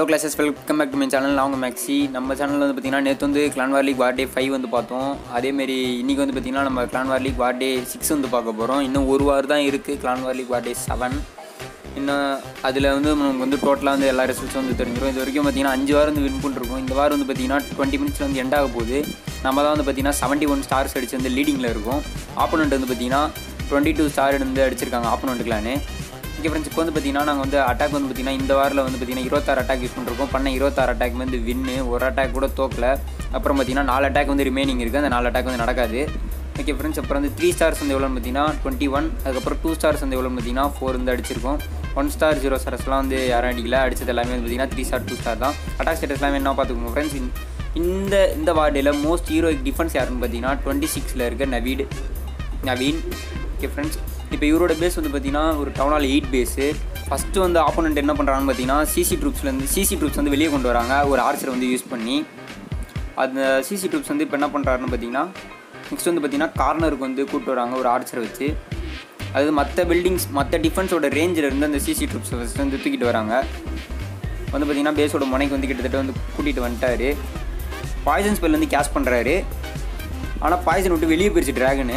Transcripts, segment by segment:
hello clashers welcome back to my channel நான் உங்கள் Maxi நம்ம சேனலில் வந்து பார்த்தீங்கன்னா நேற்று வந்து clan war league war day five வந்து பார்த்தோம் அதேமாரி இன்றைக்கி வந்து பார்த்தீங்கன்னா நம்ம clan war league war day six வந்து பார்க்க போகிறோம் இன்னும் ஒரு வாரம் தான் இருக்குது clan war league war day seven இன்னும் அதில் வந்து நமக்கு வந்து டோட்டலாக வந்து எல்லா ரிசல்ட்ஸும் வந்து தெரிஞ்சிடும் இது வரைக்கும் பார்த்தீங்கன்னா அஞ்சு வாரம் வந்து வின் பண்ணிருக்கோம் இந்த வாரம் வந்து பார்த்தீங்கன்னா டுவெண்ட்டி மினிட்ஸ் வந்து எண்ட் ஆக போகுது நம்ம தான் வந்து பார்த்தீங்கன்னா செவன்ட்டி ஒன் ஸ்டார்ஸ் அடிச்சு வந்து லீடிங்கில் இருக்கும் ஆப்போனண்ட் வந்து பார்த்தீங்கன்னா டுவெண்ட்டி டூ ஸ்டார் வந்து அடிச்சிருக்காங்க ஆப்போனண்ட் கிளானு ஓகே ஃப்ரெண்ட்ஸ் இப்போ வந்து பார்த்தீங்கன்னா நாங்கள் வந்து அட்டாக் வந்து பார்த்தீங்கன்னா இந்த வாரில் வந்து பார்த்தீங்கன்னா இருபத்தாறு அட்டாக் யூஸ் பண்ணிருக்கோம் பண்ண இருபத்தாறு அட்டாக் வந்து வின்னு ஒரு அட்டாக் கூட தோக்கல அப்புறம் பார்த்தீங்கன்னா நாலு அட்டாக் வந்து ரிமைனிங் இருக்குது அந்த நாலு அட்டாக் வந்து நடக்காது ஓகே ஃப்ரெண்ட்ஸ் அப்புறம் வந்து த்ரீ ஸ்டார்ஸ் வந்து எவ்வளோன்னு பார்த்தீங்கன்னா டுவெண்ட்டி ஒன் அதுக்கப்புறம் டூ ஸ்டார்ஸ் வந்து எவ்வளோன்னு பார்த்தீங்கன்னா ஃபோர் வந்து அடிச்சிருக்கோம் ஒன் ஸ்டார் ஜீரோ ஸ்டார்ஸ்லாம் வந்து யாரும் அடிக்கல அடிச்சது எல்லாமே வந்து பார்த்தீங்கன்னா த்ரீ ஸ்டார் டூ ஸ்டார் தான் அட்டாக் ஸ்டேட்டஸ் எல்லாமே என்ன பார்த்துக்கோங்க ஃப்ரெண்ட்ஸ் இந்த இந்த வார்டில் மோஸ்ட் ஹீரோயிக் டிஃபென்ஸ் யாருன்னு பார்த்தீங்கன்னா டுவெண்ட்டி சிக்ஸில் இருக்க நவீடு நவீன் ஓகே ஃப்ரெண்ட்ஸ் இப்போ இவரோட பேஸ் வந்து பார்த்தீங்கன்னா ஒரு டவுனால் எயிட் பேஸு ஃபஸ்ட்டு வந்து ஆப்போனண்ட் என்ன பண்ணுறாங்கன்னு பார்த்தீங்கன்னா சிசி ட்ரூப்ஸ்லேருந்து சிசி ட்ரூப்ஸ் வந்து வெளியே கொண்டு வராங்க ஒரு ஆர்ச்சரை வந்து யூஸ் பண்ணி அந்த சிசி ட்ரூப்ஸ் வந்து இப்போ என்ன பண்ணுறாருன்னு பார்த்தீங்கன்னா நெக்ஸ்ட் வந்து பார்த்தீங்கன்னா கார்னருக்கு வந்து கூப்பிட்டு வராங்க ஒரு ஆர்ச்சரை வச்சு அதாவது மற்ற பில்டிங்ஸ் மற்ற டிஃபென்ஸோட ரேஞ்சில் இருந்து அந்த சிசி ட்ரூப்ஸ் ஃபஸ்ட்டு வந்து தூக்கிட்டு வராங்க வந்து பார்த்தீங்கன்னா பேஸோட முனைக்கு வந்து கிட்டத்தட்ட வந்து கூட்டிகிட்டு வந்துட்டாரு பாய்சன் ஸ்பெல் வந்து கேஷ் பண்ணுறாரு ஆனால் பாய்சன் விட்டு வெளியே போயிடுச்சு ட்ராகனு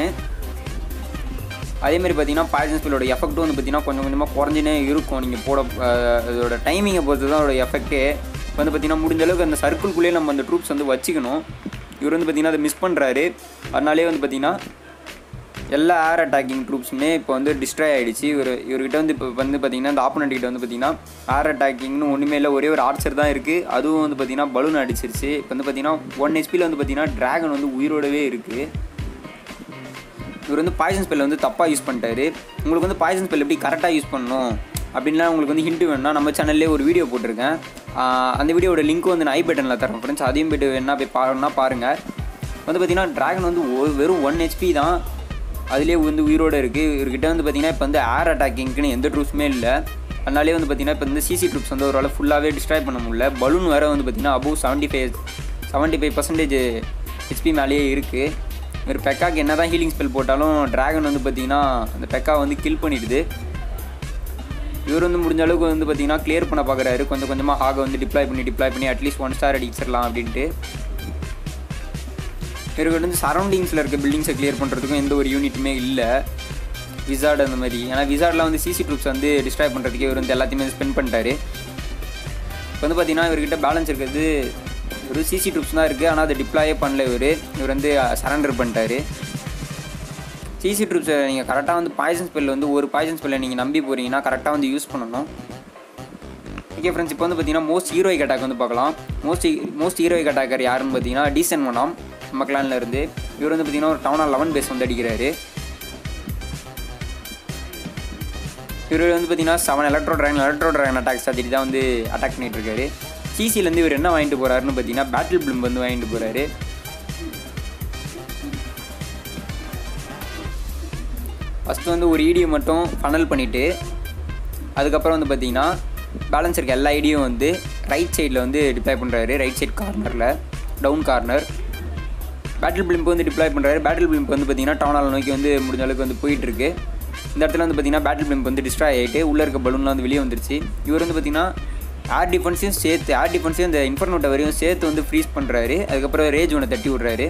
அதேமாதிரி பார்த்தீங்கன்னா பாய்சன் ஸ்பெல்லோட எஃபெக்ட்டும் வந்து பார்த்தீங்கன்னா கொஞ்சம் கொஞ்சமாக குறைஞ்சினே இருக்கும் நீங்கள் போட அஹ், அதோட டைமிங்கை பொறுத்து தான் அதோட எஃபெக்ட்டே வந்து பார்த்தீங்கன்னா முடிஞ்ச அளவுக்கு அந்த சர்க்கிள்குள்ளேயே நம்ம அந்த ட்ரூப்ஸ் வந்து வச்சுக்கணும் இவர் வந்து பார்த்தீங்கன்னா அதை மிஸ் பண்ணுறாரு அதனாலே வந்து பார்த்தீங்கன்னா எல்லா ஏர் அட்டாக்கிங் ட்ரூப்ஸுமே இப்போ வந்து டிஸ்ட்ராய் ஆகிடுச்சு இவர் இவர்கிட்ட வந்து இப்போ வந்து பார்த்தீங்கன்னா இந்த ஆப்போனண்ட் கிட்ட வந்து பார்த்தீங்கன்னா ஏர் அட்டாக்கிங்னு ஒன்றுமே இல்லை ஒரே ஒரு ஆர்ச்சர் தான் இருக்குது அதுவும் வந்து பார்த்தீங்கன்னா பலூன் அடிச்சிருச்சு இப்போ வந்து பார்த்தீங்கன்னா ஒன் ஹெச்பியில் வந்து பார்த்தீங்கன்னா ட்ராகன் வந்து உயிரோடவே இருக்குது இவர் வந்து பாய்சன் ஸ்பெல் வந்து தப்பாக யூஸ் பண்ணிட்டாரு உங்களுக்கு வந்து பாய்சன் ஸ்பெல் எப்படி கரெக்டாக யூஸ் பண்ணணும் அப்படின்லாம் உங்களுக்கு வந்து ஹிண்ட் வேணும்னா நம்ம சேனல்லே ஒரு வீடியோ போட்டிருக்கேன் ஆஹ் அந்த வீடியோட லிங்க் வந்து நான் ஐ பட்டனில் தரேன் ஃப்ரெண்ட்ஸ் அதையும் போய்ட்டு என்ன போய் பாருன்னா பாருங்கள் வந்து பார்த்தீங்கன்னா ட்ராகன் வந்து ஒரு- வெறும் ஒன் ஹெச்பி தான் அதுலேயே வந்து உயிரோடு இருக்குது இவர்கிட்ட வந்து பார்த்தீங்கன்னா இப்போ வந்து ஏர் அட்டாக்கிங்க்குன்னு எந்த ட்ரூப்ஸுமே இல்லை அதனாலே வந்து பார்த்தீங்கன்னா இப்போ வந்து சிசி ட்ரூப்ஸ் வந்து ஒரு ஃபுல்லாகவே டிஸ்ட்ராய் பண்ண முடியல பலூன் வேறு வந்து பார்த்தீங்கன்னா above seventy five seventy five percentage HP மேலேயே இருக்குது ஒரு பெக்காக்கு என்ன தான் ஹீலிங் ஸ்பெல் போட்டாலும் டிராகன் வந்து பார்த்தீங்கன்னா அந்த பெக்கா வந்து கில் பண்ணிடுது இவர் வந்து முடிஞ்ச அளவுக்கு வந்து பார்த்தீங்கன்னா கிளியர் பண்ண பார்க்குறாரு கொஞ்சம் கொஞ்சமாக ஹாக வந்து டிப்ளாய் பண்ணி டிப்ளாய் பண்ணி அட்லீஸ்ட் ஒன் ஸ்டார் அடிச்சிடலாம் அப்படின்ட்டு இவருக்கு வந்து சரௌண்டிங்ஸில் இருக்க பில்டிங்ஸை கிளியர் பண்ணுறதுக்கும் எந்த ஒரு யூனிட்டுமே இல்லை விசார்டு அந்த மாதிரி ஏன்னா விசார்டில் வந்து சிசி ட்ரூப்ஸ் வந்து டிஸ்ட்ராய் பண்ணுறதுக்கே இவர் வந்து எல்லாத்தையுமே ஸ்பெண்ட் பண்ணிட்டாரு இப்போ வந்து பார்த்தீங்கன்னா இவர்கிட்ட பேலன்ஸ் இருக்கிறது ஒரு சிசி ட்ரூப்ஸ் தான் இருக்குது ஆனால் அதை டிப்ளாயே பண்ணல இவர் இவர் வந்து சரண்டர் பண்ணிட்டாரு சிசி ட்ரூப்ஸை நீங்கள் கரெக்டாக வந்து பாய்சன் ஸ்பெல் வந்து ஒரு பாய்சன் ஸ்பெல்லை நீங்கள் நம்பி போகிறீங்கன்னா கரெக்டாக வந்து யூஸ் பண்ணணும் ஓகே ஃப்ரெண்ட்ஸ் இப்போ வந்து பார்த்தீங்கன்னா மோஸ்ட் ஹீரோயிக் அட்டாக் வந்து பார்க்கலாம் மோஸ்ட் மோஸ்ட் ஹீரோயிக் அட்டாக்கர் யாருன்னு பார்த்தீங்கன்னா டீசன் மனாம் நம்ம clanல இருந்து இவர் வந்து பார்த்தீங்கன்னா ஒரு டவுனால் லெவன் பேஸ் வந்து அடிக்கிறாரு இவர் வந்து பார்த்தீங்கன்னா seven electro dragon electro dragon attack strategy தான் வந்து அட்டாக் பண்ணிட்டு இருக்காரு சிசிலேருந்து இவர் என்ன வாங்கிட்டு போறாருன்னு பார்த்தீங்கன்னா பேட்டில் பிளிம் வந்து வாங்கிட்டு போறாரு ஃபஸ்ட்டு வந்து ஒரு ஈடியை மட்டும் ஃபனல் பண்ணிவிட்டு அதுக்கப்புறம் வந்து பார்த்தீங்கன்னா பேலன்ஸ் இருக்க எல்லா ஐடியும் வந்து ரைட் சைடில் வந்து டிப்ளாய் பண்ணுறாரு ரைட் சைட் கார்னரில் டவுன் கார்னர் பேட்டில் பிளிம்ப் வந்து டிப்ளாய் பண்ணுறாரு பேட்டில் பிளிம்ப் வந்து பார்த்தீங்கன்னா டவுனால் நோக்கி வந்து முடிஞ்ச அளவுக்கு வந்து போயிட்டு இருக்கு இந்த இடத்துல வந்து பார்த்தீங்கன்னா பேட்டில் பிளிம்ப் வந்து டிஸ்ட்ராய் ஆகிட்டு உள்ளே இருக்க பலூன்லாம் வந்து வெளியே வந்துருச்சு இவர் வந்து பார்த்தீங்கன்னா ஏர் டிஃபென்ஸையும் சேர்த்து ஏர் டிஃபென்ஸையும் இந்த இன்ஃபர்னோ டவரையும் சேர்த்து வந்து ஃப்ரீஸ் பண்ணுறாரு அதுக்கப்புறம் ரேஜ் ஒன்று தட்டி விட்றாரு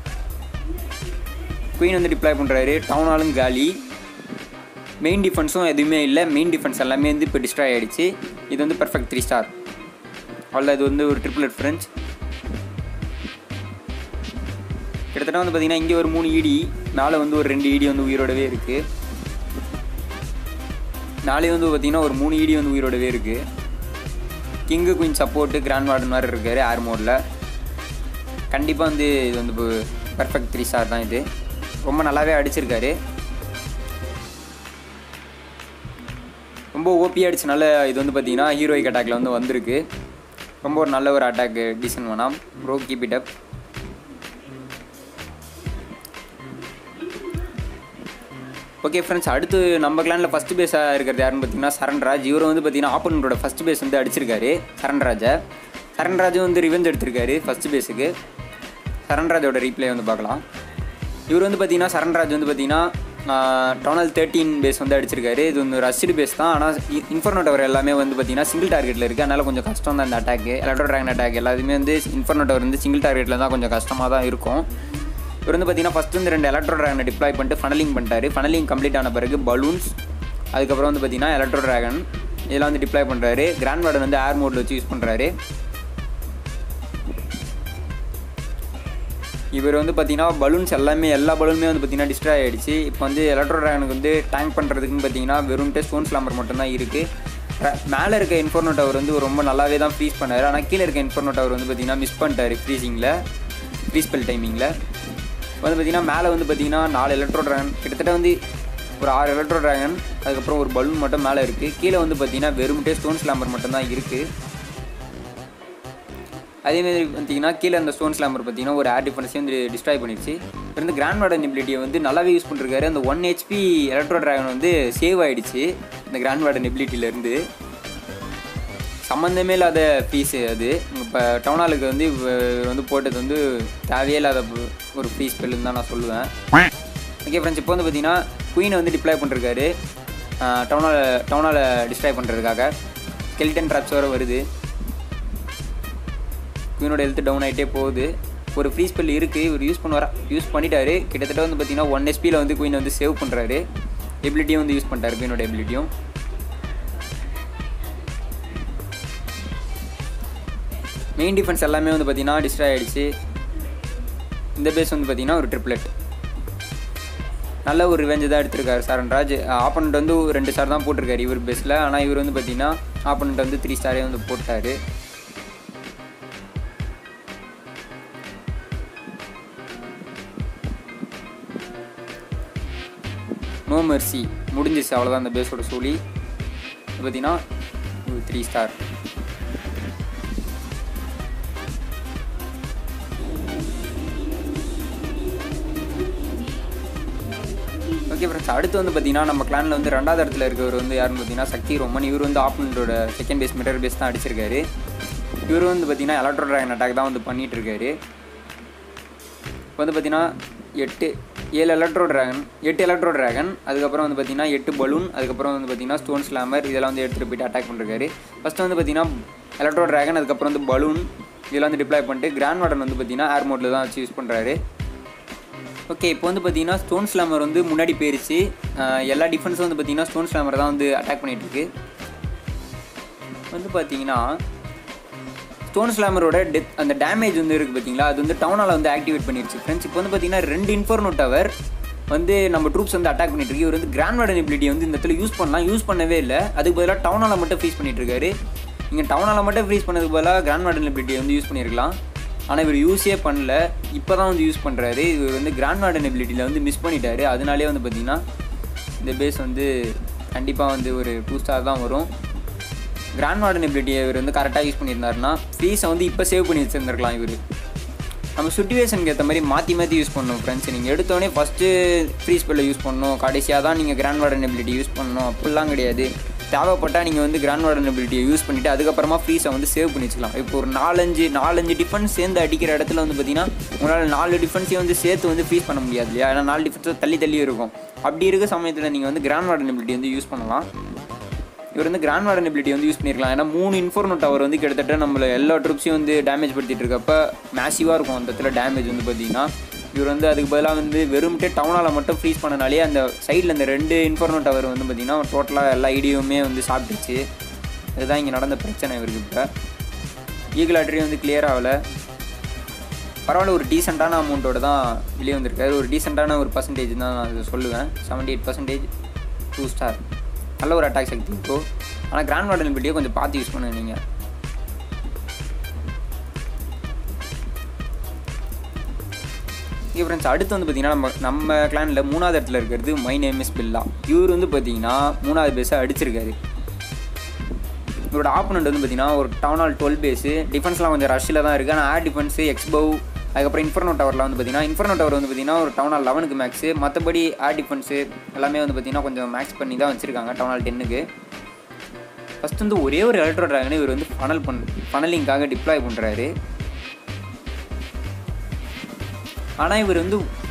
குயின் வந்து டிப்ளாய் பண்ணுறாரு டவுன் ஹாலும் காலி மெயின் டிஃபென்ஸும் எதுவுமே இல்லை மெயின் டிஃபென்ஸ் எல்லாமே வந்து இப்போ டிஸ்ட்ராய் ஆகிடுச்சு இது வந்து பர்ஃபெக்ட் த்ரீ ஸ்டார் அவ்வளோ இது வந்து ஒரு ட்ரிபிள் ஃப்ரெண்ட்ஸ் கிட்டத்தட்ட வந்து பார்த்தீங்கன்னா இங்கே ஒரு மூணு ஈடி மேலே வந்து ஒரு ரெண்டு ஈடி வந்து உயிரோடவே இருக்குது நாளே வந்து பார்த்தீங்கன்னா ஒரு மூணு ஈடி வந்து உயிரோடவே இருக்குது king queen support grand warden மாதிரி இருக்கார் ஏர் மோடில் கண்டிப்பாக வந்து இது வந்து பர்ஃபெக்ட் த்ரீ ஸ்டார் தான் இது ரொம்ப நல்லாவே அடிச்சிருக்காரு ரொம்ப ஓபி அடிச்சனால இது வந்து பார்த்தீங்கன்னா ஹீரோயிக் அட்டாக்ல வந்து வந்திருக்கு ரொம்ப ஒரு நல்ல ஒரு அட்டாக் டீசன் வேணாம் bro keep it up okay friends அடுத்து நம்ம கிளானில் ஃபஸ்ட் பேஸாக இருக்கிறது யாருன்னு பார்த்தீங்கன்னா சரண்ராஜ் இவர் வந்து பார்த்தீங்கன்னா ஆப்பனண்டோட ஃபஸ்ட் பேஸ் வந்து அடிச்சிருக்காரு சரண்ராஜை சரண்ராஜும் வந்து ரிவெஞ்ச் எடுத்திருக்காரு ஃபஸ்ட் பேஸுக்கு சரண்ராஜோட ரீப்ளே வந்து பார்க்கலாம் இவர் வந்து பார்த்தீங்கன்னா சரண்ராஜ் வந்து பார்த்தீங்கன்னா டவுனால் தேர்ட்டீன் பேஸ் வந்து அடிச்சிருக்காரு இது வந்து ரஷ்டு பேஸ் தான் ஆனால் இன்ஃபர்னோ டவர் எல்லாமே வந்து பார்த்தீங்கன்னா சிங்கிள் டார்கெட்டில் இருக்குது அதனால் கொஞ்சம் கஷ்டம் தான் இந்த அட்டாக்கு எலக்ட்ரோ ட்ராகன் அட்டாக் எல்லாத்துமே வந்து இன்ஃபர்னோ டவர் வந்து சிங்கிள் டார்கெட்டில் தான் கொஞ்சம் கஷ்டமாக தான் இருக்கும் இவர் வந்து பார்த்தீங்கன்னா ஃபஸ்ட் வந்து ரெண்டு எலக்ட்ரோ ட்ராகனை டிப்ளாய் பண்ணிட்டு ஃபனலிங் பண்ணிட்டாரு ஃபனலிங் கம்ப்ளீட் ஆன பிறகு பலூன்ஸ் அதுக்கப்புறம் வந்து பார்த்தீங்கன்னா எலக்ட்ரோ ட்ராகன் இதெல்லாம் வந்து டிப்ளாய் பண்ணுறாரு கிராண்ட் வார்டன் வந்து ஏர் மோடில் வச்சு யூஸ் பண்ணுறாரு இவர் வந்து பார்த்தீங்கன்னா பலூன்ஸ் எல்லாமே எல்லா பலூனுமே வந்து பார்த்தீங்கன்னா டிஸ்ட்ராய் ஆகிடுச்சு இப்போ வந்து எலக்ட்ரோ ட்ராகனுக்கு வந்து டேங்க் பண்ணுறதுக்குன்னு பார்த்தீங்கன்னா வெறும் ஸ்டோன் ஸ்லாமர் மட்டும்தான் இருக்குது மேலே இருக்க இன்ஃபோர்னோ டவர் வந்து ரொம்ப நல்லாவே தான் ஃப்ரீஸ் பண்ணார் ஆனால் கீழே இருக்க இன்ஃபோர்னோ டவர் வந்து பார்த்தீங்கன்னா மிஸ் பண்ணிட்டாரு ஃப்ரீசிங்கில் ஃப்ரீஸ் பெல் டைமிங்கில் வந்து பார்த்தீங்கன்னா மேலே வந்து பார்த்தீங்கன்னா நாலு எலக்ட்ரோ ட்ராகன் கிட்டத்தட்ட வந்து ஒரு ஆறு எலக்ட்ரோ ட்ராகன் அதுக்கப்புறம் ஒரு பலூன் மட்டும் மேலே இருக்குது கீழே வந்து பார்த்தீங்கன்னா வெறும்ட்டே ஸ்டோன் ஸ்லாமர் மட்டும்தான் இருக்குது அதேமாதிரி பார்த்தீங்கன்னா கீழே அந்த ஸ்டோன் ஸ்லாமர் பார்த்தீங்கன்னா ஒரு ஏர் டிஃபென்ஸையும் வந்து டிஸ்ட்ராய் பண்ணிடுச்சு இருந்து கிராண்ட் வார்டன் எபிலிட்டியை வந்து நல்லாவே யூஸ் பண்ணிருக்காரு அந்த ஒன் ஹெச்பி எலக்ட்ரோ ட்ராகன் வந்து சேவ் ஆகிடுச்சு இந்த கிராண்ட் வார்டன் எபிலிட்டியிலேருந்து சம்மந்தமே இல்லாத ஃபீஸு அது இப்போ டவுனாலுக்கு வந்து இவர் வந்து போட்டது வந்து தேவையே இல்லாத ஒரு ஃபீஸ் ஸ்பெல்லுன்னு தான் நான் சொல்லுவேன் ஓகே ஃப்ரெண்ட்ஸ் இப்போ வந்து பார்த்தீங்கன்னா குயினை வந்து டிப்ளாய் பண்ணிருக்காரு டவுனால் டவுனால் டிஸ்ட்ராய் பண்ணுறதுக்காக ஸ்கெலிட்டன் ட்ராப்ஸ் வர வருது குயினோட ஹெல்த் டவுன் ஆகிட்டே போகுது ஒரு ஃப்ரீ ஸ்பெல் இருக்குது இவர் யூஸ் பண்ணுவார் யூஸ் பண்ணிட்டாரு கிட்டத்தட்ட வந்து பார்த்தீங்கன்னா ஒன் எஸ்பியில் வந்து குயின் வந்து சேவ் பண்ணுறாரு எபிலிட்டியும் வந்து யூஸ் பண்ணிட்டாரு குயினோட எபிலிட்டியும் மெயின் டிஃபென்ஸ் எல்லாமே வந்து பார்த்தீங்கன்னா டிஸ்ட்ராய் ஆகிடுச்சு இந்த பேஸ் வந்து பார்த்தீங்கன்னா ஒரு ட்ரிப்ளெட் நல்ல ஒரு ரிவெஞ்சு தான் எடுத்திருக்காரு சரண்ராஜ் ஆப்பனண்ட் வந்து ரெண்டு ஸ்டார் தான் போட்டிருக்காரு இவர் பேஸில் ஆனால் இவர் வந்து பார்த்தீங்கன்னா ஆப்பனண்ட் வந்து த்ரீ ஸ்டாரே வந்து போட்டார் நோ மெர்சி முடிஞ்சிச்சு அவ்வளோதான் அந்த பேஸோட சொல்லி பார்த்தீங்கன்னா த்ரீ ஸ்டார் ஓகே ஃப்ரெண்ட்ஸ் அடுத்து வந்து பார்த்தீங்கன்னா நம்ம கிளானில் வந்து ரெண்டாவது இடத்துல இருக்கவர் வந்து யாருன்னு பார்த்தீங்கன்னா சக்தி ரோமன் இவர் வந்து ஆப்பனண்டோட செகண்ட் பேஸ் மிட்டர் பேஸ் தான் அடிச்சிருக்காரு இவர் வந்து பார்த்தீங்கன்னா எலக்ட்ரோ ட்ராகன் அட்டாக் தான் வந்து பண்ணிட்டு இருக்காரு இப்போ வந்து பார்த்தீங்கன்னா எட்டு ஏழு எலக்ட்ரோ ட்ராகன் எட்டு எலக்ட்ரோ ட்ராகன் அதுக்கப்புறம் வந்து பார்த்தீங்கன்னா எட்டு பலூன் அதுக்கப்புறம் வந்து பார்த்தீங்கன்னா ஸ்டோன் ஸ்லாமர் இதெல்லாம் வந்து எடுத்துகிட்டு போயிட்டு அட்டாக் பண்ணிருக்காரு ஃபஸ்ட்டு வந்து பார்த்தீங்கன்னா எலக்ட்ரோ ட்ராகன் அதுக்கப்புறம் வந்து பலூன் இதெல்லாம் வந்து டிப்ளாய் பண்ணிட்டு கிராண்ட் வார்டன் வந்து பார்த்தீங்கன்னா ஏர் மோட்டில் தான் வச்சு யூஸ் பண்ணுறாரு ஓகே இப்போ வந்து பார்த்தீங்கன்னா ஸ்டோன் ஸ்லாமர் வந்து முன்னாடி போயிருச்சு ஆஹ் எல்லா டிஃபென்ஸும் வந்து பார்த்தீங்கன்னா ஸ்டோன் ஸ்லாமர் தான் வந்து அட்டாக் பண்ணிட்டு இருக்கு வந்து பார்த்தீங்கன்னா ஸ்டோன் ஸ்லாமரோட டெத் அந்த டேமேஜ் வந்து இருக்குது பார்த்தீங்களா அது வந்து டவுனால் வந்து ஆக்டிவேட் பண்ணிருச்சு ஃப்ரெண்ட்ஸ் இப்போ வந்து பார்த்தீங்கன்னா ரெண்டு இன்ஃபர்னோ டவர் வந்து நம்ம ட்ரூப்ஸ் வந்து அட்டாக் பண்ணிட்டு இருக்கு இவர் வந்து கிராண்ட் வார்டன் எபிலிட்டி வந்து இந்த இடத்துல யூஸ் பண்ணலாம் யூஸ் பண்ணவே இல்லை அதுக்கு பதிலாக டவுனால் மட்டும் ஃப்ரீஸ் பண்ணிட்டு இருக்காரு இங்கே டவுனால் மட்டும் ஃப்ரீஸ் பண்ணதுக்கு பதிலாக கிராண்ட் வார்டன் எபிலிட்டி வந்து யூஸ் பண்ணியிருக்கலாம் ஆனால் இவர் யூஸே பண்ணல இப்போ தான் வந்து யூஸ் பண்ணுறாரு இவர் வந்து கிராண்ட் வார்டன் எபிலிட்டியில் வந்து மிஸ் பண்ணிட்டாரு அதனாலே வந்து பார்த்தீங்கன்னா இந்த பேஸ் வந்து கண்டிப்பாக வந்து ஒரு டூ ஸ்டார் தான் வரும் கிராண்ட் வார்டன் எபிலிட்டியை இவர் வந்து கரெக்டாக யூஸ் பண்ணியிருந்தாருன்னா ஃபீஸை வந்து இப்போ சேவ் பண்ணி வச்சுருந்துருக்கலாம் இவர் நம்ம சுச்சுவேஷனுக்கு ஏற்ற மாதிரி மாற்றி மாற்றி யூஸ் பண்ணணும் ஃப்ரெண்ட்ஸ் நீங்கள் எடுத்தோடனே ஃபஸ்ட்டு ஃப்ரீ ஸ்பெல்லில் யூஸ் பண்ணணும் கடைசியாக தான் நீங்கள் கிராண்ட் வார்டன் எபிலிட்டி யூஸ் பண்ணணும் அப்படிலாம் கிடையாது தேவைப்பட்டால் நீங்கள் வந்து கிராண்ட் வார்டன் எபிலிட்டியை யூஸ் பண்ணிவிட்டு அதுக்கப்புறமா ஃப்ரீஸை வந்து சேவ் பண்ணி வச்சுக்கலாம் இப்போ ஒரு நாலஞ்சு நாலஞ்சு டிஃபென்ஸ் சேர்ந்து அடிக்கிற இடத்துல வந்து பார்த்தீங்கன்னா உங்களால் நாலு டிஃபென்ஸையும் வந்து சேர்த்து வந்து ஃப்ரீஸ் பண்ண முடியாது இல்லையா ஏன்னா நாலு டிஃபென்ஸ் தள்ளி தள்ளி இருக்கும் அப்படி இருக்க சமயத்தில் நீங்கள் வந்து கிராண்ட் வார்டன் எபிலிட்டி வந்து யூஸ் பண்ணலாம் இவர் வந்து கிராண்ட் வார்டன் எபிலிட்டி வந்து யூஸ் பண்ணியிருக்கலாம் ஏன்னா மூணு இன்ஃபோர்னோ டவர் வந்து கிட்டத்தட்ட நம்மள எல்லா ட்ரூப்ஸையும் வந்து டேமேஜ் படுத்திட்டு இருக்கப்ப மேசிவாக இருக்கும் அந்த இடத்துல டேமேஜ் வந்து பார்த்தீங்கன்னா இவர் வந்து அதுக்கு பதிலாக வந்து வெறும்ட்டே டவுனால் மட்டும் ஃப்ரீஸ் பண்ணனாலே அந்த சைடில் அந்த ரெண்டு இன்ஃபோர்னோ டவர் வந்து பார்த்தீங்கன்னா டோட்டலாக எல்லா ஐடியுமே வந்து சாப்பிட்டுச்சு இதுதான் இங்கே நடந்த பிரச்சனை இவருக்கு இப்போ ஈகிள் ஆட்ரி வந்து கிளியர் ஆகலை பரவாயில்ல ஒரு டீசெண்டான அமௌண்ட்டோட தான் வெளியே வந்திருக்காரு ஒரு டீசெண்டான ஒரு பர்சன்டேஜ் தான் நான் அதை சொல்லுவேன் seventy eight percentage two star நல்ல ஒரு அட்டாக் சக்தி இப்போ ஆனால் கிராண்ட் வார்டன் வீடியோ கொஞ்சம் பார்த்து யூஸ் பண்ண நீங்கள் ஃப்ரெண்ட்ஸ் அடுத்து வந்து பார்த்தீங்கன்னா நம்ம நம்ம கிளானில் மூணாவது இடத்துல இருக்கிறது மை நேம் இஸ் பில்லா இவர் வந்து பார்த்தீங்கன்னா மூணாவது பேஸை அடிச்சிருக்காரு இவரோட ஆப்போனண்ட் வந்து பார்த்தீங்கன்னா ஒரு டவுன் ஹால் டுவெல் பேஸு டிஃபென்ஸ்லாம் கொஞ்சம் ரஷ்ஷில் தான் இருக்குது ஆனால் ஏர் டிஃபென்ஸு எக்ஸ்பவ் அதுக்கப்புறம் இன்ஃபர்னோ டவரில் வந்து பார்த்தீங்கன்னா இன்ஃபர்னோ டவர் வந்து பார்த்தீங்கன்னா ஒரு டவுன் ஹால் லெவனுக்கு மேக்ஸு மற்றபடி ஏர் டிஃபென்ஸு எல்லாமே வந்து பார்த்தீங்கன்னா கொஞ்சம் மேக்ஸ் பண்ணி தான் வச்சுருக்காங்க டவுன் ஹால் டென்னுக்கு ஃபஸ்ட் வந்து ஒரே ஒரு எலக்ட்ரோ ட்ராகனை இவர் வந்து ஃபனல் பண் ஃபனலிங்காக டிப்ளாய் பண்ணுறாரு ஆனால் இவர் வந்து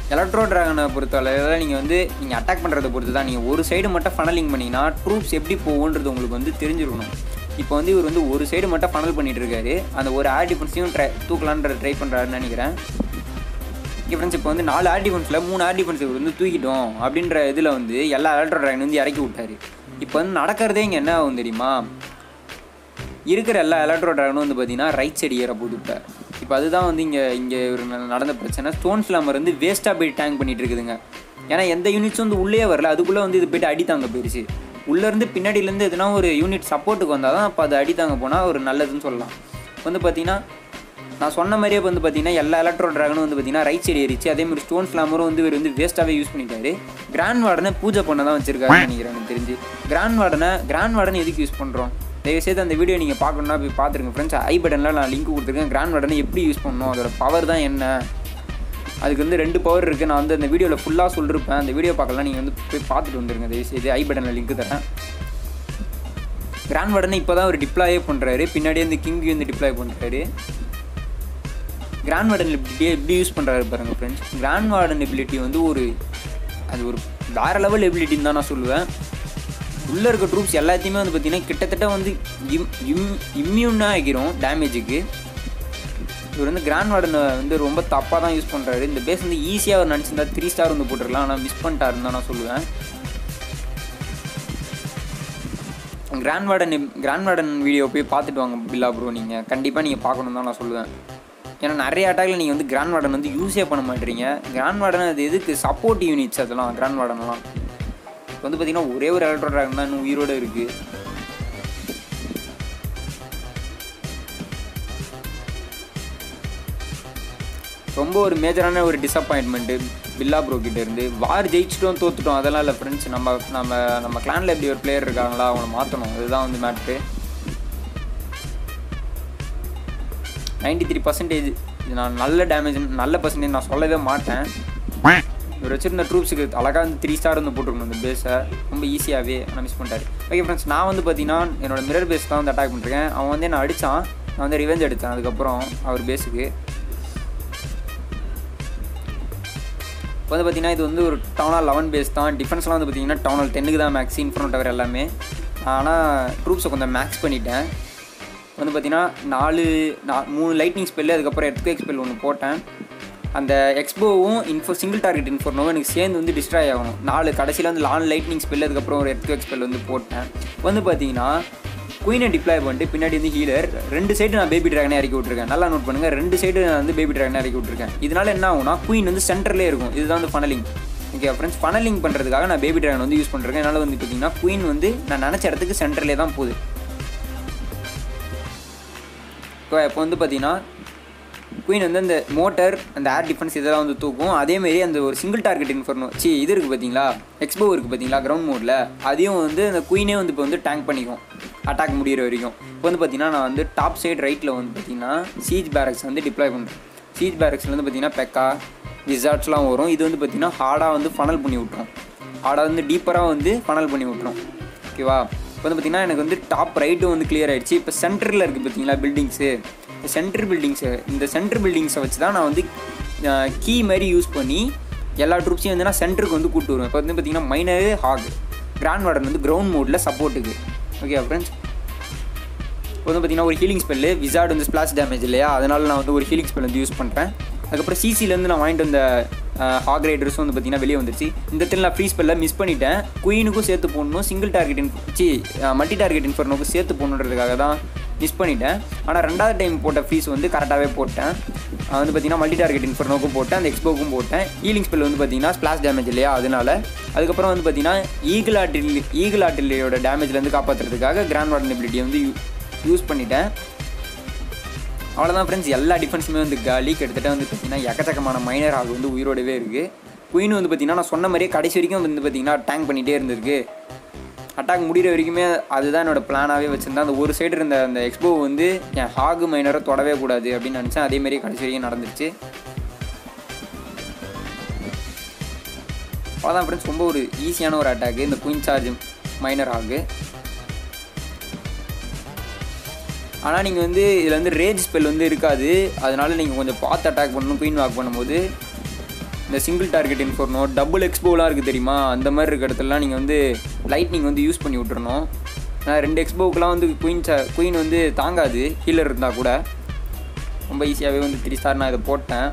எலக்ட்ரோ ட்ராகனை பொறுத்தளவில் நீங்கள் வந்து நீங்கள் அட்டாக் பண்ணுறதை பொறுத்து தான் நீங்கள் ஒரு சைடு மட்டும் ஃபனலிங் பண்ணிங்கன்னா ட்ரூப்ஸ் எப்படி போகுன்றது உங்களுக்கு வந்து தெரிஞ்சிருக்கணும் இப்போ வந்து இவர் வந்து ஒரு சைடு மட்டும் ஃபனல் பண்ணிட்டு இருக்காரு அந்த ஒரு ஏர் டிஃபென்ஸையும் ட்ரை தூக்கலான்ற ட்ரை பண்ணுறாருன்னு நினைக்கிறேன் இங்கே ஃப்ரெண்ட்ஸ் இப்போ வந்து நாலு ஏர் டிஃபென்ஸில் மூணு ஏர் டிஃபென்ஸ் இவர் வந்து தூக்கிட்டோம் அப்படின்ற இதில் வந்து எல்லா எலக்ட்ரோ ட்ராகன் வந்து இறக்கி விட்டாரு இப்போ வந்து நடக்கிறதே இங்கே என்ன ஆகும் தெரியுமா இருக்கிற எல்லா எலக்ட்ரோ ட்ராகனும் வந்து பார்த்தீங்கன்னா ரைட் சைடு ஏற போகுது இப்போ இப்போ அதுதான் வந்து இங்கே இங்கே ஒரு ந- நடந்த பிரச்சனை ஸ்டோன் ஸ்லாமர் வந்து வேஸ்ட்டாக போய் டேங்க் பண்ணிட்டு இருக்குதுங்க ஏன்னா எந்த யூனிட்ஸும் வந்து உள்ளே வரல அதுக்குள்ளே வந்து இது போயிட்டு அடி தாங்க போயிடுச்சு உள்ளேருந்து பின்னாடியிலேருந்து எதுனா ஒரு யூனிட் சப்போர்ட்டுக்கு வந்தால் தான் அப்போ அது அடி தாங்க போனால் ஒரு நல்லதுன்னு சொல்லலாம் வந்து பார்த்தீங்கன்னா நான் சொன்ன மாதிரியே வந்து பார்த்தீங்கன்னா எல்லா எலக்ட்ரோ ட்ராகனும் வந்து பார்த்தீங்கன்னா ரைட் சைடு ஏறிச்சு அதே மாதிரி ஸ்டோன் ஸ்லாமரும் வந்து இவர் வந்து வேஸ்ட்டாகவே யூஸ் பண்ணிட்டாரு கிராண்ட் வார்டனை பூஜை பண்ண தான் வச்சிருக்காருன்னு நினைக்கிறேன் எனக்கு தெரிஞ்சு கிராண்ட் வார்டனை கிராண்ட் வார்டன் எதுக்கு யூஸ் பண்ணுறோம் தயவுசெய்து அந்த வீடியோ நீங்கள் பார்க்கணுன்னா போய் பார்த்துருங்க ஃப்ரெண்ட்ஸ் ஐ பட்டனில் நான் லிங்க் கொடுத்துருக்கேன் கிராண்ட் வார்டனை எப்படி யூஸ் பண்ணணும் அதோட பவர் தான் என்ன அதுக்கு வந்து ரெண்டு பவர் இருக்குது நான் வந்து அந்த வீடியோவில் ஃபுல்லாக சொல்லிருப்பேன் அந்த வீடியோ பார்க்கலாம் நீங்கள் வந்து போய் பார்த்துட்டு வந்துருங்க தயவுசெய்து ஐ பட்டனில் லிங்க் தரேன் கிராண்ட் வார்டனை இப்போ தான் ஒரு டிப்ளாயே பண்ணுறாரு பின்னாடியே இந்த கிங் வந்து டிப்ளாய் பண்ணுறாரு கிராண்ட் வார்டன் எபிலிட்டியை எப்படி யூஸ் பண்ணுறாரு பாருங்க ஃப்ரெண்ட்ஸ் கிராண்ட் வார்டன் எபிலிட்டி வந்து ஒரு அது ஒரு வேறு லெவல் எபிலிட்டின்னு தான் நான் சொல்லுவேன் உள்ளே இருக்க ட்ரூப்ஸ் எல்லாத்தையுமே வந்து பார்த்தீங்கன்னா கிட்டத்தட்ட வந்து இம் இம் இம்யூனாக ஆகிரும் டேமேஜுக்கு இவர் வந்து கிராண்ட் வார்டனை வந்து ரொம்ப தப்பாக தான் யூஸ் பண்ணுறாரு இந்த பேஸ் வந்து ஈஸியாக அவர் நினச்சிருந்தா த்ரீ ஸ்டார் வந்து போட்டுருக்கலாம் ஆனால் மிஸ் பண்ணிட்டாருன்னு தான் நான் சொல்லுவேன் grand warden grand warden video போய் பார்த்துட்டு வாங்க பில்லா ப்ரோ நீங்கள் கண்டிப்பாக நீங்கள் பார்க்கணும் தான் நான் சொல்லுவேன் ஏன்னா நிறைய அட்டாக்ல நீங்கள் வந்து கிராண்ட் வார்டன் வந்து யூஸே பண்ண மாட்டீங்க கிராண்ட் வார்டன் அது எதுக்கு சப்போர்ட் யூனிட்ஸ் அதெல்லாம் கிராண்ட் வார்டன்லாம் இப்போ வந்து பார்த்தீங்கன்னா ஒரே ஒரு எலக்ட்ரோ ட்ராகன் தான் இன்னும் உயிரோடு இருக்குது ரொம்ப ஒரு மேஜரான ஒரு டிசப்பாயின்மெண்ட்டு பில்லா ப்ரோ கிட்ட இருந்து வார் ஜெயிச்சிட்டோம் தோத்துட்டோம் அதெல்லாம் இல்லை ஃப்ரெண்ட்ஸ் நம்ம நம்ம நம்ம கிளானில் எப்படி ஒரு பிளேயர் இருக்காங்களா அவங்கள மாற்றணும் அதுதான் வந்து மேட்ரு நைன்டி த்ரீ பர்சன்டேஜ் இது நான் நல்ல டேமேஜ் நல்ல பர்சன்டேஜ் நான் சொல்லவே மாட்டேன் இவர் வச்சிருந்த ட்ரூப்ஸுக்கு அழகாக வந்து த்ரீ ஸ்டார் வந்து போட்டிருக்கணும் இந்த பேஸை ரொம்ப ஈஸியாகவே நான் மிஸ் பண்ணிட்டாரு ஓகே ஃப்ரெண்ட்ஸ் நான் வந்து பார்த்தீங்கன்னா என்னோட மிரர் பேஸ் தான் வந்து அட்டாக் பண்ணிருக்கேன் அவன் வந்து என்ன அடித்தான் நான் வந்து ரிவெஞ்ச் எடுத்தேன் அதுக்கப்புறம் அவர் பேஸுக்கு இப்போ வந்து பார்த்தீங்கன்னா இது வந்து ஒரு டவுனால் லெவன் பேஸ் தான் டிஃபென்ஸ்லாம் வந்து பார்த்தீங்கன்னா டவுனால் டென்னுக்கு தான் மேக்ஸ் இன்ஃப்ரண்ட் டவர் எல்லாமே ஆனால் ட்ரூப்ஸை கொஞ்சம் மேக்ஸ் பண்ணிட்டேன் வந்து பார்த்தீங்கன்னா நாலு நா மூணு லைட்னிங் ஸ்பெல்லு அதுக்கப்புறம் எர்த்குவேக் ஸ்பெல் ஒன்று போட்டேன் அந்த எக்ஸ்போவும் இன்ஃபோ சிங்கிள் டார்கெட் இன்ஃபோர்னோவும் எனக்கு சேர்ந்து வந்து டிஸ்ட்ராய் ஆகணும் நாலு கடைசியில் வந்து நாலு லைட்னிங் ஸ்பெல் அதுக்கப்புறம் ஒரு எர்த்குவேக் ஸ்பெல் வந்து போட்டேன் வந்து பார்த்தீங்கன்னா குயினை டிப்ளாய் பண்ணிட்டு பின்னாடி வந்து ஹீலர் ரெண்டு சைடு நான் பேபி ட்ராகனே இறக்கி விட்ருக்கேன் நல்லா நோட் பண்ணுங்கள் ரெண்டு சைடு நான் வந்து பேபி ட்ராகனே இறக்கி விட்ருக்கேன் இதனால என்ன ஆகும்னா குயின் வந்து சென்டர்லேயே இருக்கும் இதுதான் வந்து ஃபனலிங் ஓகே ஃப்ரெண்ட்ஸ் ஃபனலிங் பண்ணுறதுக்காக நான் பேபி ட்ராகன் வந்து யூஸ் பண்ணுறேன் என்னால் வந்து பார்த்தீங்கன்னா குயின் வந்து நான் நினச்ச இடத்துக்கு சென்டர்லேயே தான் போகுது இப்போ இப்போ வந்து பார்த்தீங்கன்னா குயின் வந்து அந்த மோட்டர் அந்த ஏர் டிஃபென்ஸ் இதெல்லாம் வந்து தூக்கும் அதேமாரி அந்த ஒரு சிங்கிள் டார்கெட் இன்ஃபர்னோ சி இது இருக்குது பார்த்தீங்களா எக்ஸ்போ இருக்குது பார்த்தீங்களா கிரவுண்ட் மோடில் அதையும் வந்து அந்த குயினே வந்து இப்போ வந்து டேங்க் பண்ணிக்கும் அட்டாக் முடிகிற வரைக்கும் இப்போ வந்து பார்த்தீங்கன்னா நான் வந்து டாப் சைடு ரைட்டில் வந்து பார்த்தீங்கன்னா சீஜ் பேரக்ஸ் வந்து டிப்ளாய் பண்ணுறேன் சீஜ் பேரக்ஸில் வந்து பார்த்தீங்கன்னா பெக்கா விசார்ட்ஸ்லாம் வரும் இது வந்து பார்த்தீங்கன்னா ஹார்டாக வந்து ஃபனல் பண்ணி விட்ரும் ஹார்டாக வந்து டீப்பராக வந்து ஃபனல் பண்ணி விட்ரும் ஓகேவா இப்போ வந்து பார்த்தீங்கன்னா எனக்கு வந்து டாப் ரைட்டும் வந்து கிளியர் ஆயிடுச்சு இப்போ சென்டரில் இருக்குது பார்த்தீங்களா பில்டிங்ஸு இந்த சென்டர் பில்டிங்ஸு இந்த சென்டர் பில்டிங்ஸை வச்சு தான் நான் வந்து கீ மாதிரி யூஸ் பண்ணி எல்லா ட்ரூப்ஸையும் வந்து நான் சென்டருக்கு வந்து கூப்பிட்டு வருவேன் இப்போ வந்து பார்த்தீங்கன்னா மைனர் ஹாக் கிராண்ட் வார்டன் வந்து கிரவுண்ட் மோடில் சப்போர்ட்டுக்கு ஓகே ஃப்ரெண்ட்ஸ் இப்போ வந்து பார்த்தீங்கன்னா ஒரு ஹீலிங் ஸ்பெல்லு விசார்டு வந்து ஸ்பிளாஷ் டேமேஜ் இல்லையா அதனால் நான் வந்து ஒரு ஹீலிங் ஸ்பெல் வந்து யூஸ் பண்ணுறேன் அதுக்கப்புறம் சிசிலேருந்து நான் வாங்கிட்டு வந்த ஹாக் ரைடர்ஸும் வந்து பார்த்தீங்கன்னா வெளியே வந்துருச்சு இந்த இடத்துல நான் ஃப்ரீ ஸ்பெல்ல மிஸ் பண்ணிட்டேன் குயினுக்கும் சேர்த்து போடணும் சிங்கிள் டார்கெட் இன் சி மல்டி டார்கெட் இன்ஃபர்னோக்கும் சேர்த்து போடணுன்றதுக்காக தான் மிஸ் பண்ணிட்டேன் ஆனால் ரெண்டாவது டைம் போட்ட ஃபீஸ் வந்து கரெக்டாகவே போட்டேன் அது வந்து பார்த்தீங்கன்னா மல்டி டார்கெட் இன்ஃபர்னோக்கும் போட்டேன் அந்த எக்ஸ்போக்கும் போட்டேன் ஈலிங் ஸ்பெல் வந்து பார்த்தீங்கன்னா ஸ்பிளாஷ் டேமேஜ் இல்லையா அதனால அதுக்கப்புறம் வந்து பார்த்தீங்கன்னா ஈகிள் ஆட்டில் ஈகிள் ஆட்டிலியோட டேமேஜ்லேருந்து காப்பாற்றுறதுக்காக கிராண்ட் வார்டன் எபிலிட்டியை வந்து யூஸ் பண்ணிட்டேன் அவ்வளோதான் ஃப்ரெண்ட்ஸ் எல்லா டிஃபென்ஸுமே வந்து காலி கிட்டத்தட்ட வந்து பார்த்தீங்கன்னா எக்கச்சக்கமான மைனர் ஆக வந்து உயிரோடவே இருக்குது குயின் வந்து பார்த்தீங்கன்னா நான் சொன்ன மாதிரியே கடைசி வரைக்கும் வந்து பார்த்தீங்கன்னா டேங்க் பண்ணிகிட்டே இருந்திருக்கு அட்டாக் முடிகிற வரைக்குமே அதுதான் என்னோட பிளானாகவே வச்சுருந்தேன் அந்த ஒரு சைடு இருந்த அந்த எக்ஸ்போ வந்து என் ஹாகு மைனரை தொடவே கூடாது அப்படின்னு நினச்சேன் அதேமாரி கடைசி வரைக்கும் நடந்துருச்சு அவ்வளோதான் ஃப்ரெண்ட்ஸ் ரொம்ப ஒரு ஈஸியான ஒரு அட்டாக்கு இந்த குயின் சார்ஜ் மைனர் ஆகு ஆனால் நீங்கள் வந்து இதில் வந்து ரேஜ் ஸ்பெல் வந்து இருக்காது அதனால நீங்கள் கொஞ்சம் பார்த்து அட்டாக் பண்ணணும் குயின் வாக் பண்ணும்போது இந்த சிங்கிள் டார்கெட் இன்ஃபோர்னோ டபுள் எக்ஸ்போலாம் இருக்குது தெரியுமா அந்த மாதிரி இருக்க இடத்துலலாம் நீங்கள் வந்து லைட்னிங் வந்து யூஸ் பண்ணி விட்டுறணும் நான் ரெண்டு எக்ஸ்போக்கெலாம் வந்து குயின் குயின் வந்து தாங்காது ஹீலர் இருந்தால் கூட ரொம்ப ஈஸியாகவே வந்து த்ரீ ஸ்டார் நான் இதை போட்டேன்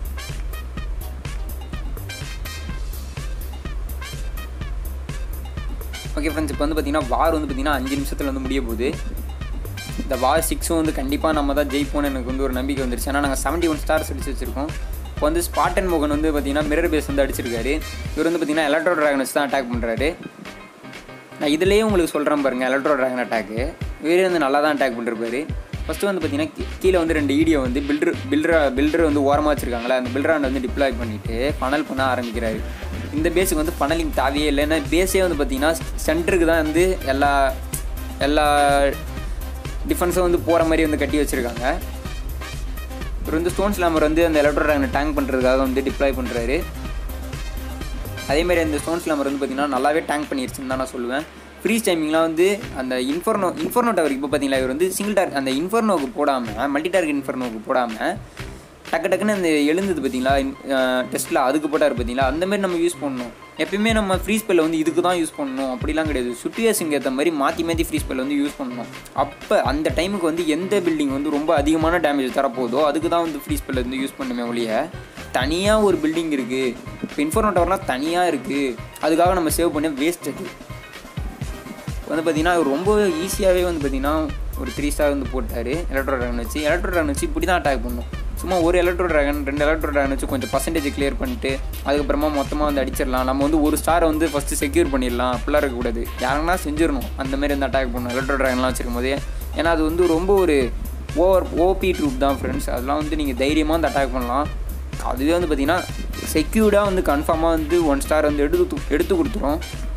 ஓகே ஃப்ரெண்ட்ஸ் இப்போ வந்து பார்த்தீங்கன்னா வார் வந்து பார்த்தீங்கன்னா அஞ்சு நிமிஷத்தில் வந்து முடிய போகுது இந்த வார் சிக்ஸும் வந்து கண்டிப்பாக நம்ம தான் ஜெயிப்போம்னு எனக்கு வந்து ஒரு நம்பிக்கை வந்துருச்சு ஆனால் நாங்கள் செவன்ட்டி ஒன் ஸ்டார்ஸ் அடிச்சு வச்சிருக்கோம் இப்போ வந்து ஸ்பாட்டன் மோகன் வந்து பார்த்தீங்கன்னா மிரர் பேஸ் வந்து அடிச்சிருக்காரு இவர் வந்து பார்த்தீங்கன்னா எலக்ட்ரோ ட்ராகன் வச்சு தான் அட்டாக் பண்ணுறாரு நான் இதுலேயே உங்களுக்கு சொல்கிறேன் பாருங்கள் எலக்ட்ரோ ட்ராகன் அட்டாக்கு இவரே வந்து நல்லா தான் அட்டாக் பண்ணிருப்பாரு ஃபஸ்ட்டு வந்து பார்த்தீங்கன்னா கீ- கீழே வந்து ரெண்டு ஈடியோ வந்து பில்டர் பில்டரா பில்டர் வந்து ஓரமாக வச்சிருக்காங்களா அந்த பில்டராண்ட் வந்து டிப்ளாய் பண்ணிவிட்டு ஃபனல் பண்ண ஆரம்பிக்கிறாரு இந்த பேஸுக்கு வந்து ஃபனலிங் தேவையே இல்லை ஏன்னா பேஸே வந்து பார்த்தீங்கன்னா சென்டருக்கு தான் வந்து எல்லா எல்லா டிஃபென்ஸும் வந்து போகிற மாதிரி வந்து கட்டி வச்சுருக்காங்க இவர் வந்து ஸ்டோன் ஸ்லாமர் வந்து அந்த எலக்ட்ரோ ட்ராகனை டேங்க் பண்ணுறதுக்காக வந்து டிப்ளாய் பண்ணுறாரு அதேமாதிரி அந்த ஸ்டோன் ஸ்லாமர் வந்து பார்த்தீங்கன்னா நல்லாவே டேங்க் பண்ணிருச்சுன்னு தான் நான் சொல்லுவேன் ஃப்ரீஸ் டைமிங்லாம் வந்து அந்த இன்ஃபர்னோ இன்ஃபர்னோ டவர் இப்போ பார்த்தீங்களா இவர் வந்து சிங்கிள் டார்க் அந்த இன்ஃபர்னோவுக்கு போடாமல் மல்டி டார்க் இன்ஃபர்னோவுக்கு போடாமல் டக்கு டக்குன்னு அந்த எழுந்தது பார்த்தீங்களா டெஸ்ட்டில் அதுக்கு போட்டார் பார்த்தீங்களா அந்த மாதிரி நம்ம யூஸ் பண்ணணும் எப்பயுமே நம்ம ஃப்ரீ ஸ்பெல்லை வந்து இதுக்கு தான் யூஸ் பண்ணணும் அப்படிலாம் கிடையாது சுச்சுவேஷனுக்கு ஏற்ற மாதிரி மாற்றி மாற்றி ஃப்ரீ ஸ்பெல் வந்து யூஸ் பண்ணணும் அப்போ அந்த டைமுக்கு வந்து எந்த பில்டிங் வந்து ரொம்ப அதிகமான டேமேஜ் தரப்போதோ அதுக்கு தான் வந்து ஃப்ரீ ஸ்பெல் வந்து யூஸ் பண்ணுமே ஒழிய தனியாக ஒரு பில்டிங் இருக்குது இப்போ இன்ஃபர்னோ டவர்லாம் தனியாக இருக்குது அதுக்காக நம்ம சேவ் பண்ண வேஸ்ட் அது வந்து பார்த்தீங்கன்னா அவர் ரொம்ப ஈஸியாகவே வந்து பார்த்தீங்கன்னா ஒரு த்ரீ ஸ்டார் வந்து போட்டார் எலக்ட்ரோ ட்ராகன் வச்சு எலக்ட்ரோ ட்ராகன் வச்சு இப்படி தான் அட்டாக் பண்ணும் சும்மா ஒரு எலக்ட்ரோ ட்ராகன் ரெண்டு எலக்ட்ரோ ட்ராகன் வச்சு கொஞ்சம் பர்சன்டேஜ் கிளியர் பண்ணிட்டு அதுக்கப்புறமா மொத்தமாக வந்து அடிச்சிடலாம் நம்ம வந்து ஒரு ஸ்டாரை வந்து ஃபஸ்ட்டு செக்யூர் பண்ணிடலாம் அப்படிலாம் இருக்கக்கூடாது யாருன்னா செஞ்சிடணும் அந்த மாதிரி வந்து அட்டாக் பண்ணணும் எலக்ட்ரோ ட்ராகன்லாம் வச்சிருக்கும் போதே ஏன்னா அது வந்து ரொம்ப ஒரு ஓவர் ஓபி ட்ரூப் தான் ஃப்ரெண்ட்ஸ் அதெல்லாம் வந்து நீங்கள் தைரியமாக வந்து அட்டாக் பண்ணலாம் அதுவே வந்து பார்த்தீங்கன்னா செக்யூர்டாக வந்து கன்ஃபார்மாக வந்து ஒன் ஸ்டார் வந்து எடுத்து எடுத்து கொடுத்துரும்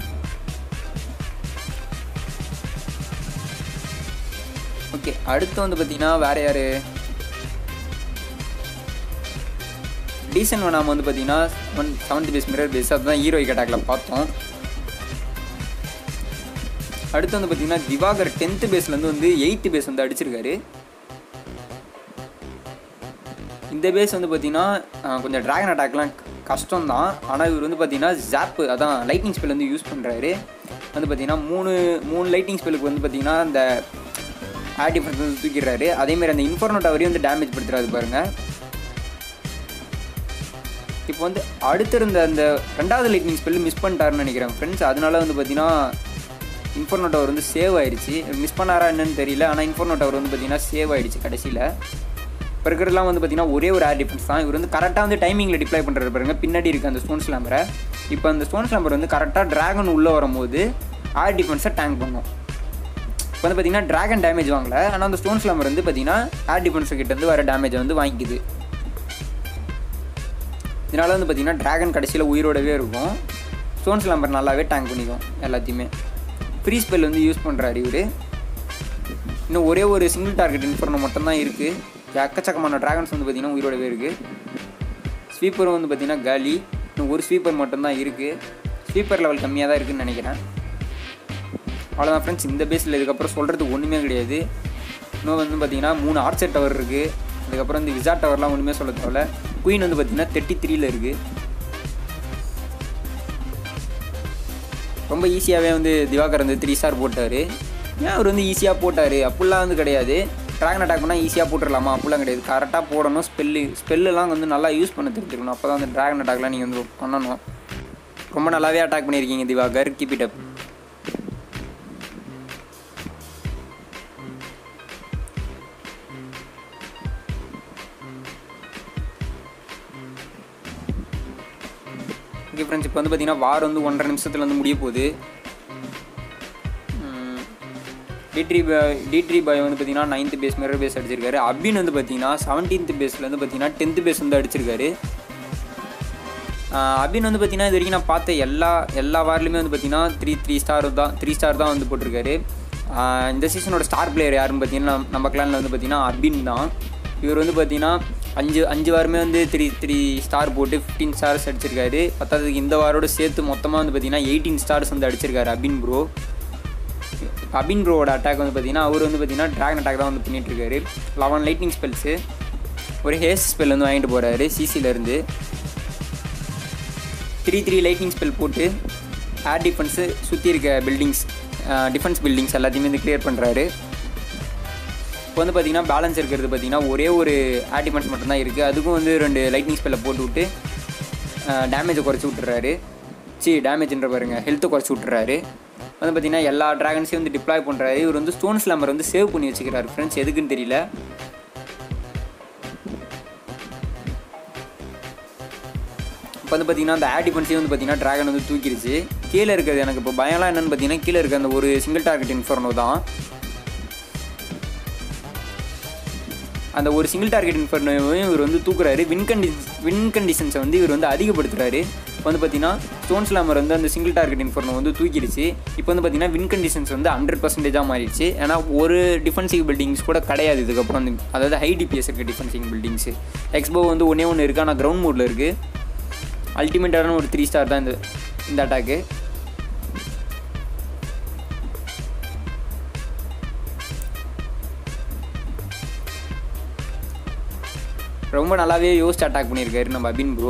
ஓகே அடுத்து வந்து பார்த்தீங்கன்னா வேறு யார் டீசன்ட் வேணாமல் வந்து பார்த்தீங்கன்னா one seventh base mirror base அதுதான் ஹீரோயிக் அட்டாக்ல பார்த்தோம் அடுத்து வந்து பார்த்தீங்கன்னா திவாகர் டென்த்து பேஸ்லேருந்து வந்து எயித்து பேஸ் வந்து அடிச்சிருக்காரு இந்த பேஸ் வந்து பார்த்தீங்கன்னா அஹ், கொஞ்சம் ட்ராகன் அட்டாக்லாம் கஷ்டம் தான் ஆனால் இவர் வந்து பார்த்தீங்கன்னா ஜாப்பு அதான் லைட்னிங் ஸ்பெல் வந்து யூஸ் பண்ணுறாரு வந்து பார்த்தீங்கன்னா மூணு மூணு லைட்டிங் ஸ்பெல்லுக்கு வந்து பார்த்தீங்கன்னா அந்த ஏர் டிஃபரன்ஸ் வந்து தூக்கிடுறாரு அதேமாதிரி அந்த இன்ஃபர்னோ டவரையும் வந்து டேமேஜ் படுத்துறாரு பாருங்கள் இப்போ வந்து அடுத்திருந்த அந்த ரெண்டாவது லைட்னிங் ஸ்பெல் மிஸ் பண்ணிட்டாருன்னு நினைக்கிறேன் ஃப்ரெண்ட்ஸ் அதனால வந்து பார்த்தீங்கன்னா இன்ஃபர்னோ டவர் வந்து சேவ் ஆயிடுச்சு மிஸ் பண்ணாரா என்னன்னு தெரியல ஆனால் இன்ஃபர்னோ டவர் வந்து பார்த்தீங்கன்னா சேவ் ஆயிடுச்சு கடைசியில் இப்போ இருக்கிறதுலாம் வந்து பார்த்தீங்கன்னா ஒரே ஒரு ஏர் டிஃபென்ஸ் தான் இவர் வந்து கரெக்டாக வந்து டைமிங்கில் டிப்ளை பண்ணுறது பாருங்க பின்னாடி இருக்க அந்த ஸ்டோன் ஸ்லாம்பரை இப்போ அந்த ஸ்டோன் ஸ்லாம்பர் வந்து கரெக்டாக டிராகன் உள்ளே வரும்போது ஏர் டிஃபென்ஸை டேங்க் பண்ணும் இப்போ வந்து பார்த்தீங்கன்னா டிராகன் டேமேஜ் வாங்கல ஆனால் அந்த ஸ்டோன் ஸ்லாம்பர் வந்து பார்த்தீங்கன்னா ஏர் டிஃபென்ஸ் கிட்ட இருந்து வர டேமேஜை வந்து வாங்கிக்குது இதனால வந்து பார்த்தீங்கன்னா டிராகன் கடைசியில் உயிரோடவே இருக்கும் ஸ்டோன் ஸ்லாம்பர் நல்லாவே டேங்க் பண்ணிக்கும் எல்லாத்தையுமே ஃப்ரீ ஸ்பெல் வந்து யூஸ் பண்ணுறாரு இவர் இன்னும் ஒரே ஒரு சிங்கிள் டார்கெட் இன்ஃபர்னோ மட்டும்தான் இருக்குது எக்கச்சக்கமான டிராகன்ஸ் வந்து பார்த்தீங்கன்னா உயிரோடவே இருக்குது ஸ்வீப்பரும் வந்து பார்த்தீங்கன்னா காலி இன்னும் ஒரு ஸ்வீப்பர் மட்டும்தான் இருக்குது ஸ்வீப்பர் லெவல் கம்மியாக தான் இருக்குதுன்னு நினைக்கிறேன் அவ்வளோதான் ஃப்ரெண்ட்ஸ் இந்த பேஸில் இதுக்கப்புறம் சொல்கிறதுக்கு ஒன்றுமே கிடையாது இன்னும் வந்து பார்த்தீங்கன்னா மூணு ஆர்ச்சர் டவர் இருக்குது அதுக்கப்புறம் இந்த விசா டவர்லாம் ஒன்றுமே சொல்ல தேவையில்ல குயின் வந்து பார்த்தீங்கன்னா தேர்ட்டி த்ரீல இருக்குது ரொம்ப ஈஸியாகவே வந்து திவாகர் வந்து த்ரீ ஸ்டார் போட்டார் ஏன் அவர் வந்து ஈஸியாக போட்டார் அப்படிலாம் வந்து கிடையாது ட்ராகன் அட்டாக் பண்ணால் ஈஸியாக போட்டுடலாமா அப்படிலாம் கிடையாது கரெக்டாக போடணும் ஸ்பெல்லு ஸ்பெல்லெல்லாம் வந்து நல்லா யூஸ் பண்ண தெரிஞ்சுக்கணும் அப்போ தான் வந்து ட்ராகன் அட்டாக்லாம் நீங்கள் வந்து பண்ணணும் ரொம்ப நல்லாவே அட்டாக் பண்ணியிருக்கீங்க Diwakar keep it up okay friends இப்போ வந்து பார்த்தீங்கன்னா வார் வந்து ஒன்றரை நிமிஷத்தில் வந்து முடிய போகுது டிட்ரி பாய் டிட்ரி பாய் வந்து பார்த்தீங்கன்னா நைன்த்து பேஸ் மிரர் பேஸ் அடிச்சிருக்காரு அபின் வந்து பார்த்தீங்கன்னா செவன்டீன்த் பேஸில் வந்து பார்த்தீங்கன்னா டென்த்து பேஸ் வந்து அடிச்சிருக்காரு ஆஹ் அபின் வந்து பார்த்தீங்கன்னா இது வரைக்கும் நான் பார்த்த எல்லா எல்லா வார்லையுமே வந்து பார்த்தீங்கன்னா த்ரீ த்ரீ ஸ்டார் தான் த்ரீ ஸ்டார் தான் வந்து போட்டிருக்காரு ஆஹ் இந்த சீசனோட ஸ்டார் பிளேயர் யாருன்னு பார்த்தீங்கன்னா நம்ம- நம்ம கிளானில் வந்து பார்த்தீங்கன்னா அபின் தான் இவர் வந்து பார்த்தீங்கன்னா அஞ்சு அஞ்சு வாரமே வந்து த்ரீ த்ரீ ஸ்டார் போட்டு ஃபிஃப்டீன் ஸ்டார்ஸ் அடிச்சிருக்காரு பத்தாவதுக்கு இந்த வாரோட சேர்த்து மொத்தமாக வந்து பார்த்தீங்கன்னா எயிட்டீன் ஸ்டார்ஸ் வந்து அடிச்சிருக்காரு அபின் ப்ரோ அபின் ப்ரோவோட அட்டாக் வந்து பார்த்தீங்கன்னா அவர் வந்து பார்த்தீங்கன்னா ட்ராகன் அட்டாக் தான் வந்து பண்ணிட்டு இருக்காரு லெவன் லைட்னிங் ஸ்பெல்ஸு ஒரு ஹேஸ் ஸ்பெல் வந்து வாங்கிட்டு போகிறாரு சிசிலேருந்து த்ரீ த்ரீ லைட்னிங் ஸ்பெல் போட்டு ஏர் டிஃபென்ஸு சுற்றி இருக்க பில்டிங்ஸ் டிஃபென்ஸ் பில்டிங்ஸ் எல்லாத்தையுமே வந்து கிளியர் பண்ணுறாரு இப்போ வந்து பார்த்தீங்கன்னா பேலன்ஸ் இருக்கிறது பார்த்தீங்கன்னா ஒரே ஒரு ஏர் டிஃபென்ஸ் மட்டும்தான் இருக்குது அதுக்கும் வந்து ரெண்டு லைட்னிங் ஸ்பெல்லை போட்டு விட்டு டேமேஜை குறைச்சி விட்டுறாரு சி டேமேஜ்ன்ற பாருங்க ஹெல்த்தை குறைச்சி விட்டுறாரு வந்து பார்த்தீங்கன்னா எல்லா ட்ராகன்ஸையும் வந்து டிப்ளாய் பண்ணுறாரு இவர் வந்து ஸ்டோன் ஸ்லாமர் வந்து சேவ் பண்ணி வச்சுக்கிறாரு ஃப்ரெண்ட்ஸ் எதுக்குன்னு தெரியல இப்போ வந்து பார்த்தீங்கன்னா அந்த ஆட் டிஃபென்ஸே வந்து பார்த்தீங்கன்னா ட்ராகன் வந்து தூக்கிடுச்சு கீழே இருக்கிறது எனக்கு இப்போ பயம்லாம் என்னன்னு பார்த்தீங்கன்னா கீழே இருக்க அந்த ஒரு சிங்கிள் டார்கெட் இன்ஃபர்னோ தான் அந்த ஒரு சிங்கிள் டார்கெட் இன்ஃபர்னோவையும் இவர் வந்து தூக்குறாரு வின் கண்டிஷன்ஸ் வின் கண்டிஷன்ஸை வந்து இவர் வந்து அதிகப்படுத்துறாரு இப்போ வந்து பார்த்தீங்கன்னா ஸ்டோன் ஸ்லாமர் வந்து அந்த சிங்கிள் டார்கெட் இன்ஃபர்னோ வந்து தூக்கிடுச்சு இப்போ வந்து பார்த்தீங்கன்னா வின் கண்டிஷன்ஸ் வந்து ஹண்ட்ரட் பர்சன்டேஜாக மாறிடுச்சு ஏன்னா ஒரு டிஃபென்சிவ் பில்டிங்ஸ் கூட கிடையாது இதுக்கப்புறம் வந்து அதாவது ஹை டிபிஎஸ் இருக்க டிஃபென்சிங் பில்டிங்ஸு எக்ஸ்போ வந்து ஒன்றே ஒன்று இருக்குது ஆனால் கிரவுண்ட் மோடில் இருக்குது அல்டிமேட்டான ஒரு த்ரீ ஸ்டார் தான் இந்த இந்த அட்டாக்கு ரொம்ப நல்லாவே யோசிச்சு அட்டாக் பண்ணியிருக்காரு நம்ம அபின் ப்ரோ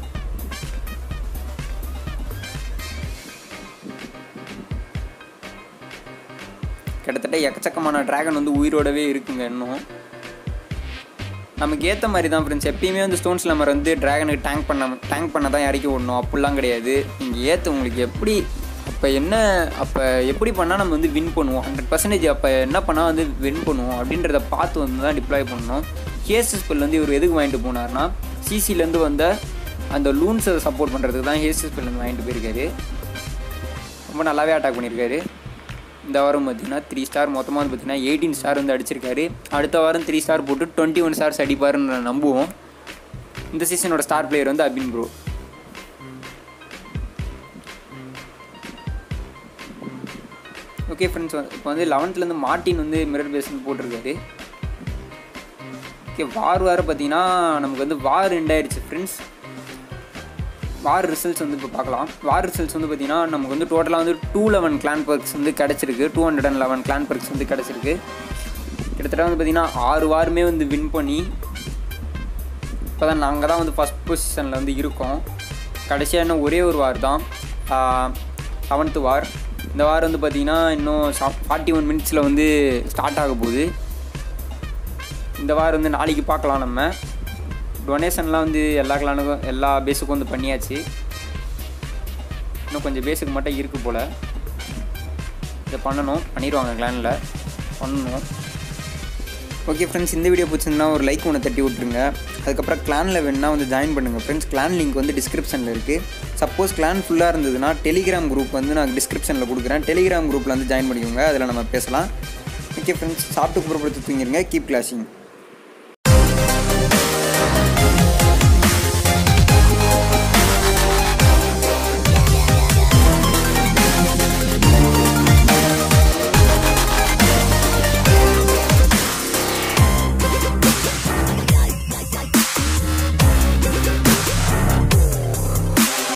கிட்டத்தட்ட எக்கச்சக்கமான ட்ராகன் வந்து உயிரோடவே இருக்குங்க இன்னும் நமக்கு ஏற்ற மாதிரி தான் ஃப்ரெண்ட்ஸ் எப்பயுமே வந்து ஸ்டோன் ஸ்லம்மர் வந்து ட்ராகனுக்கு டேங்க் பண்ண டேங்க் பண்ண தான் இறக்கி விடணும் அப்படிலாம் கிடையாது நீங்கள் ஏற்ற உங்களுக்கு எப்படி அப்போ என்ன அப்போ எப்படி பண்ணால் நம்ம வந்து வின் பண்ணுவோம் ஹண்ட்ரட் பர்சன்டேஜ் அப்போ என்ன பண்ணால் வந்து வின் பண்ணுவோம் அப்படின்றத பார்த்து வந்து தான் டிப்ளாய் பண்ணணும் கேசஸ் ஸ்பெல் வந்து இவர் எதுக்கு வாங்கிட்டு போனார்னா சிசிலேருந்து வந்த அந்த லூன்ஸை சப்போர்ட் பண்ணுறதுக்கு தான் ஹேசஸ் ஸ்பெல் வந்து வாங்கிட்டு போயிருக்காரு ரொம்ப நல்லாவே அட்டாக் பண்ணியிருக்காரு இந்த வாரம் பார்த்தீங்கன்னா த்ரீ ஸ்டார் மொத்தமாக வந்து பார்த்தீங்கன்னா எயிட்டீன் ஸ்டார் வந்து அடிச்சிருக்காரு அடுத்த வாரம் த்ரீ ஸ்டார் போட்டு டுவெண்ட்டி ஒன் ஸ்டார்ஸ் அடிப்பாருன்னு நான் நம்புவோம் இந்த சீசனோட ஸ்டார் பிளேயர் வந்து அபின் ப்ரோ ஓகே ஃப்ரெண்ட்ஸ் இப்போ வந்து லெவன்த்லேருந்து மார்ட்டின் வந்து மிரர் பேஸ்னு போட்டிருக்காரு ஓகே வார் வேறு பார்த்தீங்கன்னா நமக்கு வந்து வார் எண்ட் ஆயிடுச்சு ஃப்ரெண்ட்ஸ் வார் ரிசல்ட்ஸ் வந்து இப்போ பார்க்கலாம் வார் ரிசல்ட்ஸ் வந்து பார்த்தீங்கன்னா நமக்கு வந்து டோட்டலாக வந்து டூ லெவன் கிளான் பர்க்ஸ் வந்து கிடச்சிருக்கு two hundred and eleven clan perks வந்து கிடச்சிருக்கு கிட்டத்தட்ட வந்து பார்த்தீங்கன்னா ஆறு வாருமே வந்து வின் பண்ணி இப்போ தான் நாங்கள் தான் வந்து ஃபஸ்ட் பொசிஷனில் வந்து இருக்கோம் கடைசியாக இன்னும் ஒரே ஒரு வார் தான் செவன்த்து வார் இந்த வார் வந்து பார்த்திங்கன்னா இன்னும் ஃபார்ட்டி ஒன் மினிட்ஸில் வந்து ஸ்டார்ட் ஆக போகுது இந்த வார் வந்து நாளைக்கு பார்க்கலாம் நம்ம டொனேஷன்லாம் வந்து எல்லா கிளானுக்கும் எல்லா பேஸுக்கும் வந்து பண்ணியாச்சு இன்னும் கொஞ்சம் பேஸுக்கு மட்டும் இருக்குது போல் இதை பண்ணணும் பண்ணிடுவாங்க கிளானில் பண்ணணும் ஓகே ஃப்ரெண்ட்ஸ் இந்த வீடியோ பிடிச்சிருந்தா ஒரு லைக் ஒன்று தட்டி விட்ருங்க அதுக்கப்புறம் கிளானில் வேணுன்னா வந்து ஜாயின் பண்ணுங்கள் ஃப்ரெண்ட்ஸ் கிளான் லிங்க் வந்து டிஸ்கிரிப்ஷனில் இருக்குது சப்போஸ் கிளான் ஃபுல்லாக இருந்ததுன்னா டெலிகிராம் குரூப் வந்து நான் டிஸ்கிரிப்ஷனில் கொடுக்குறேன் டெலிகிராம் குரூப்பில் வந்து ஜாயின் பண்ணிக்கோங்க அதில் நம்ம பேசலாம் ஓகே ஃப்ரெண்ட்ஸ் சாப்பிட்டு புறப்படுத்தி தூங்கிடுங்க கீப் கிளாஸிங்